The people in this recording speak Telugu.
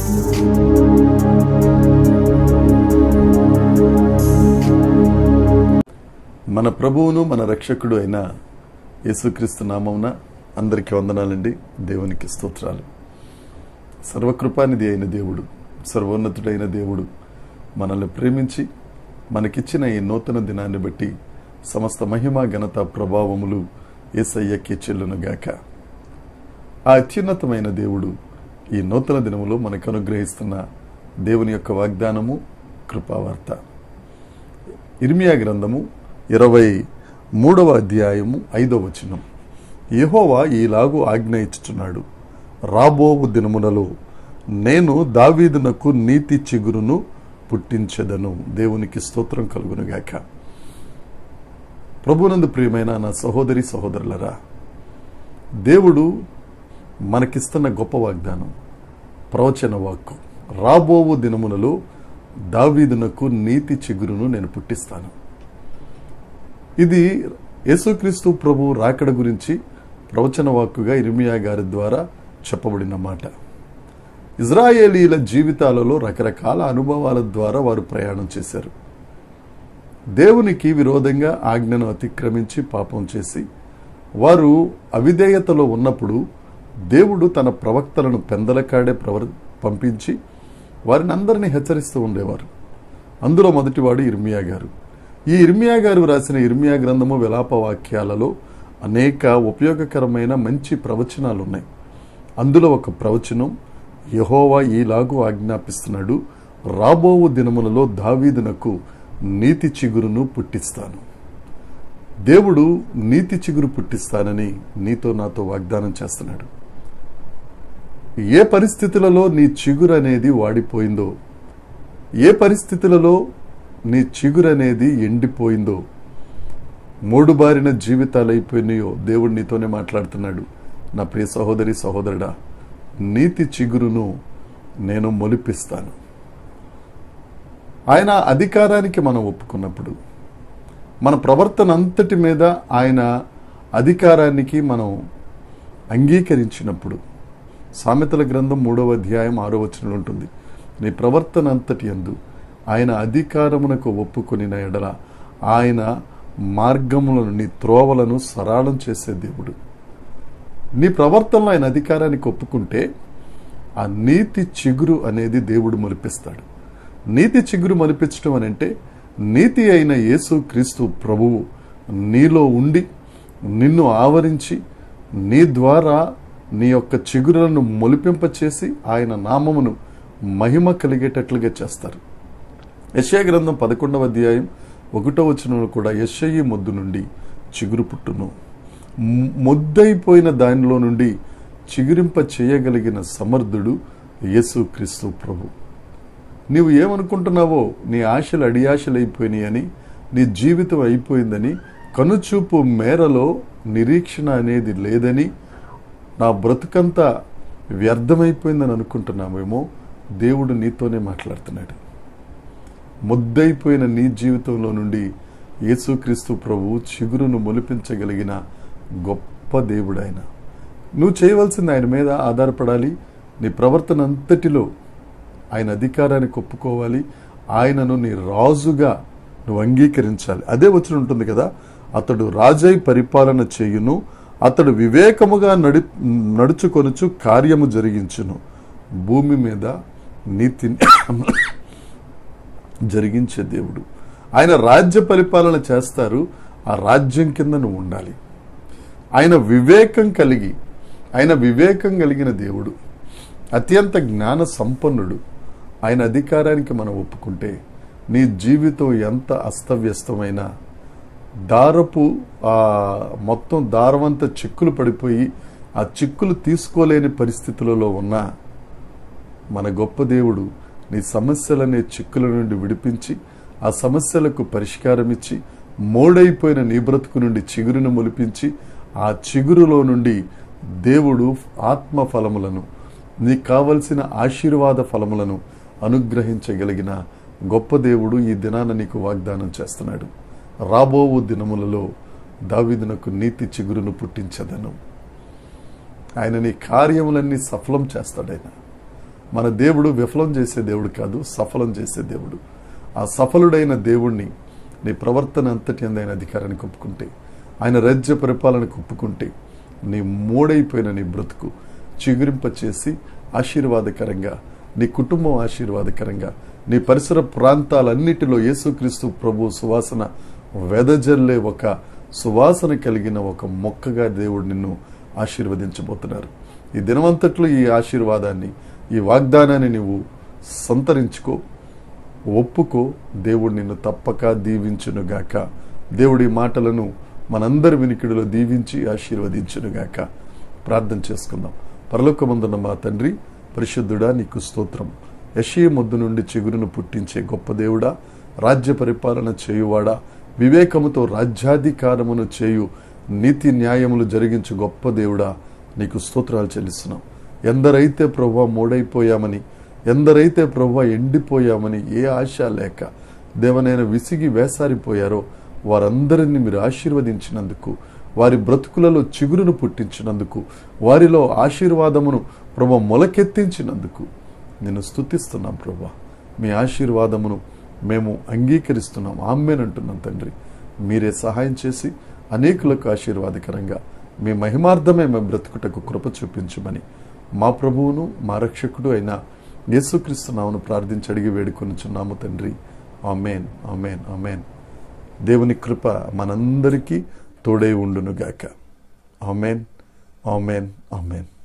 మన ప్రభువును మన రక్షకుడు అయిన యేసుక్రీస్తు నామమున అందరికీ వందనాలండి దేవునికి స్తోత్రాలు సర్వకృపానిధి అయిన దేవుడు సర్వోన్నతుడైన దేవుడు మనల్ని ప్రేమించి మనకిచ్చిన ఈ నూతన దినాన్ని బట్టి సమస్త మహిమ ఘనత ప్రభావములు ఏసయ్యకి చెల్లునుగాక ఆ అత్యున్నతమైన దేవుడు ఈ నూతన దినములో మనకు అనుగ్రహిస్తున్న దేవుని యొక్క వాగ్దానము కృపావార్త ఇర్మియా గ్రంథము ఇరవై మూడవ అధ్యాయము ఐదవ వచనం యెహోవా ఈలాగు ఆజ్ఞ ఇచ్చుచున్నాడు రాబోవు దినములలో నేను దావీదునకు నీతి చిగురును పుట్టించెదను దేవునికి స్తోత్రం కలుగునుగాక ప్రభునందు ప్రియమైన నా సహోదరి సహోదరులరా దేవుడు మనకిస్తున్న గొప్ప వాగ్దానం ప్రవచన వాక్కు రాబోవు దినములలో దావీదునకు నీతి చిగురును నేను పుట్టిస్తాను ఇది యేసుక్రీస్తు ప్రభు రాకడ గురించి ప్రవచన వాక్కుగా ఇర్మియా గారి ద్వారా చెప్పబడిన మాట ఇజ్రాయేలీల జీవితాలలో రకరకాల అనుభవాల ద్వారా వారు ప్రయాణం చేశారు దేవునికి విరోధంగా ఆజ్ఞను అతిక్రమించి పాపం చేసి వారు అవిధేయతలో ఉన్నప్పుడు దేవుడు తన ప్రవక్తలను పెందలకాడే ప్రవర్ పంపించి వారిని అందరినీ హెచ్చరిస్తూ ఉండేవారు అందులో మొదటివాడు ఇర్మియా గారు ఈ ఇర్మియా గారు రాసిన ఇర్మియా గ్రంథము విలాప వాక్యాలలో అనేక ఉపయోగకరమైన మంచి ప్రవచనాలు ఉన్నాయి అందులో ఒక ప్రవచనం యహోవా ఈలాగు ఆజ్ఞాపిస్తున్నాడు రాబోవు దినములలో దావీదునకు నీతి చిగురును పుట్టిస్తాను దేవుడు నీతి చిగురు పుట్టిస్తానని నీతో నాతో వాగ్దానం చేస్తున్నాడు ఏ పరిస్థితులలో నీ చిగురు అనేది వాడిపోయిందో ఏ పరిస్థితులలో నీ చిగురు అనేది ఎండిపోయిందో మూడు బారిన జీవితాలు అయిపోయినాయో దేవుడు నీతోనే మాట్లాడుతున్నాడు నా ప్రియ సహోదరి సహోదరుడా నీతి చిగురును నేను మొలిపిస్తాను ఆయన అధికారానికి మనం ఒప్పుకున్నప్పుడు మన ప్రవర్తన అంతటి మీద ఆయన అధికారానికి మనం అంగీకరించినప్పుడు సామెతల గ్రంథం మూడవ అధ్యాయం ఆరో వచనంలో ఉంటుంది నీ ప్రవర్తన అంతటి అందు ఆయన అధికారమునకు ఒప్పుకొనిన ఎడల ఆయన మార్గములను నీ త్రోవలను సరళం చేసే దేవుడు నీ ప్రవర్తనలో ఆయన అధికారానికి ఒప్పుకుంటే ఆ నీతి చిగురు అనేది దేవుడు మొలిపిస్తాడు నీతి చిగురు మొలిపించడం అని అంటే నీతి అయిన యేసు క్రీస్తు ప్రభువు నీలో ఉండి నిన్ను ఆవరించి నీ ద్వారా నీ యొక్క చిగురులను మొలిపింపచేసి ఆయన నామమును మహిమ కలిగేటట్లుగా చేస్తారు యశయ గ్రంథం పదకొండవ అధ్యాయం ఒకటో వచనంలో కూడా యశయ్యి మొద్దు నుండి చిగురు పుట్టును మ్- మొద్దైపోయిన దానిలో నుండి చిగురింప చేయగలిగిన సమర్థుడు యేసు క్రీస్తు ప్రభు నీవు ఏమనుకుంటున్నావో నీ ఆశలు అడియాశలు అయిపోయినాయని నీ జీవితం అయిపోయిందని కనుచూపు మేరలో నిరీక్షణ అనేది లేదని నా బ్రతుకంతా వ్యర్థమైపోయిందని అనుకుంటున్నామేమో దేవుడు నీతోనే మాట్లాడుతున్నాడు ముద్దైపోయిన నీ జీవితంలో నుండి యేసుక్రీస్తు ప్రభు చిగురును మొలిపించగలిగిన గొప్ప దేవుడు ఆయన నువ్వు చేయవలసింది ఆయన మీద ఆధారపడాలి నీ ప్రవర్తన అంతటిలో ఆయన అధికారానికి ఒప్పుకోవాలి ఆయనను నీ రాజుగా నువ్వు అంగీకరించాలి అదే వచ్చి ఉంటుంది కదా అతడు రాజై పరిపాలన చేయును అతడు వివేకముగా నడి నడుచుకొనుచు కార్యము జరిగించును భూమి మీద నీతిని జరిగించే దేవుడు ఆయన రాజ్య పరిపాలన చేస్తారు ఆ రాజ్యం కింద నువ్వు ఉండాలి ఆయన వివేకం కలిగి ఆయన వివేకం కలిగిన దేవుడు అత్యంత జ్ఞాన సంపన్నుడు ఆయన అధికారానికి మనం ఒప్పుకుంటే నీ జీవితం ఎంత అస్తవ్యస్తమైనా దారపు ఆ మొత్తం దారమంతా చిక్కులు పడిపోయి ఆ చిక్కులు తీసుకోలేని పరిస్థితులలో ఉన్నా మన గొప్ప దేవుడు నీ సమస్యలనే చిక్కుల నుండి విడిపించి ఆ సమస్యలకు పరిష్కారం ఇచ్చి మోడైపోయిన నీ బ్రతుకు నుండి చిగురును మొలిపించి ఆ చిగురులో నుండి దేవుడు ఆత్మ ఫలములను నీకు కావలసిన ఆశీర్వాద ఫలములను అనుగ్రహించగలిగిన గొప్ప దేవుడు ఈ దినాన నీకు వాగ్దానం చేస్తున్నాడు రాబోవు దినములలో దావీదునకు నీతి చిగురును పుట్టించదను ఆయన నీ కార్యములన్నీ సఫలం చేస్తాడాయన మన దేవుడు విఫలం చేసే దేవుడు కాదు సఫలం చేసే దేవుడు ఆ సఫలుడైన దేవుణ్ణి నీ ప్రవర్తన అంతటి ఆయన అధికారానికి ఒప్పుకుంటే ఆయన రాజ్య పరిపాలనకు ఒప్పుకుంటే నీ మూడైపోయిన నీ బ్రతుకు చిగురింప చేసి ఆశీర్వాదకరంగా నీ కుటుంబం ఆశీర్వాదకరంగా నీ పరిసర ప్రాంతాలన్నిటిలో యేసుక్రీస్తు ప్రభు సువాసన వెదజల్లే ఒక సువాసన కలిగిన ఒక మొక్కగా దేవుడు నిన్ను ఆశీర్వదించబోతున్నారు ఈ దినమంతట్లో ఈ ఆశీర్వాదాన్ని ఈ వాగ్దానాన్ని నువ్వు సంతరించుకో ఒప్పుకో దేవుడు నిన్ను తప్పక దీవించునుగాక దేవుడి మాటలను మనందరి వినికిడిలో దీవించి ఆశీర్వదించునుగాక ప్రార్థన చేసుకుందాం పరలోకమందున్న మా తండ్రి పరిశుద్ధుడా నీకు స్తోత్రం యశీ ముద్దు నుండి చిగురును పుట్టించే గొప్ప దేవుడా రాజ్య పరిపాలన చేయువాడా వివేకముతో రాజ్యాధికారమును చేయు నీతి న్యాయములు జరిగించు గొప్ప దేవుడా నీకు స్తోత్రాలు చెల్లిస్తున్నాం ఎందరైతే ప్రభు మూడైపోయామని ఎందరైతే ప్రభు ఎండిపోయామని ఏ ఆశ లేక దేవనైన విసిగి వేసారిపోయారో వారందరినీ మీరు ఆశీర్వదించినందుకు వారి బ్రతుకులలో చిగురును పుట్టించినందుకు వారిలో ఆశీర్వాదమును ప్రభు మొలకెత్తించినందుకు నేను స్తుతిస్తున్నాం ప్రభా మీ ఆశీర్వాదమును మేము అంగీకరిస్తున్నాం ఆమెనంటున్నాం తండ్రి మీరే సహాయం చేసి అనేకులకు ఆశీర్వాదకరంగా మీ మహిమార్థమే మేము బ్రతుకుటకు కృప చూపించమని మా ప్రభువును మా రక్షకుడు అయిన యేసుక్రీస్తు నామను ప్రార్థించి అడిగి వేడుకొనుచున్నాము తండ్రి ఆమెన్ ఆమెన్ ఆమెన్ దేవుని కృప మనందరికీ తోడై ఉండునుగాక ఆమెన్ ఆమెన్ ఆమెన్